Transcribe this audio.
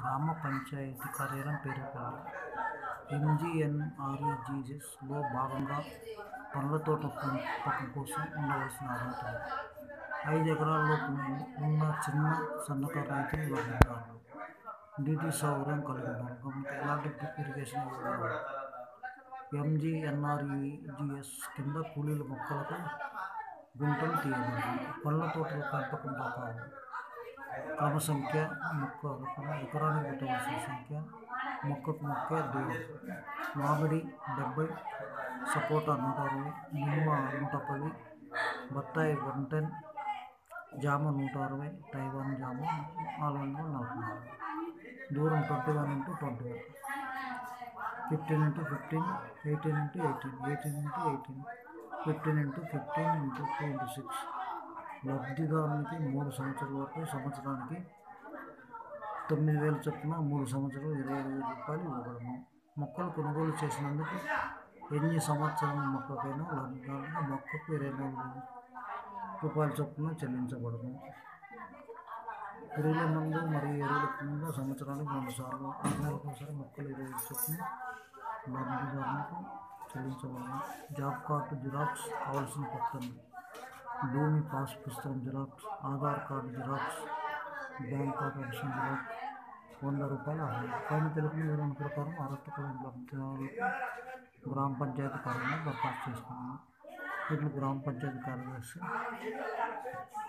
గ్రామ పంచాయతీ కార్యాలయం పేరుపల్లి ఎంజీఎన్ఆర్ఈజీఎస్లో భాగంగా పండ్ల తోట పెంపకం కోసం ఉండవలసిన అర్హతలు ఐదు ఎకరాల లోపు ఉన్న చిన్న సన్నకారు రైతులు లబ్ధిదారులు నీటి సౌకర్యం కలిగి ఉన్నారు గమనిక ఎలాంటి డ్రిప్ ఇరిగేషన్ ఇవ్వగలరు ఎంజీఎన్ఆర్ఈజీఎస్ కింద కూలీల మొక్కలకు గుంటలు తీయబడింది పండ్ల తోటల పెంపకం రకాలు క్రమ సంఖ్య మొక్క రకం ఎకరానికి పెట్టవలసిన సంఖ్య మొక్కకు మొక్క దూరం మామిడి డెబ్బై సపోటా నూట అరవై నిమ్మ నూట పది బత్తాయి వన్ టెన్ జామ నూట అరవై తైవాన్ జామ నాలుగు వందల నలభై నాలుగు దూరం twenty one into twenty one fifteen into fifteen eighteen into eighteen eighteen into eighteen fifteen into fifteen into two into six లబ్ధిదారునికి మూడు సంవత్సరాల వరకు సంవత్సరానికి తొమ్మిది వేల చొప్పున మూడు సంవత్సరాలు ఇరవై ఐదు వేల రూపాయలు ఇవ్వబడను మొక్కలు కొనుగోలు చేసినందుకు ఎన్ని సంవత్సరాల మొక్కకైనా లబ్ధిదారునికి మొక్కకు ఇరవై నాలుగు రూపాయల చొప్పున చెల్లించబడను పురుగుల మందు మరియు ఎరువుల కింద సంవత్సరానికి రెండు సార్లు ఆరు నెలలకు ఒకసారి మొక్కలు ఇరవై ఐదు చొప్పున లబ్ధిదారునికి చెల్లించబడను జాబ్ కార్డు జిరాక్స్ కావాల్సిన పత్రాలు భూమి పాస్ పుస్తకం xerox Aadhaar card xerox bank card option xerox వంద రూపాయలు ఆదాయం పైన తెలిపిన వివరణ ప్రకారం అర్హత కలిగిన లబ్ధిదారులకు గ్రామ పంచాయతీ కార్యాలయం దరఖాస్తు చేసుకున్నాను వీటిలో గ్రామ పంచాయతీ కార్యదర్శి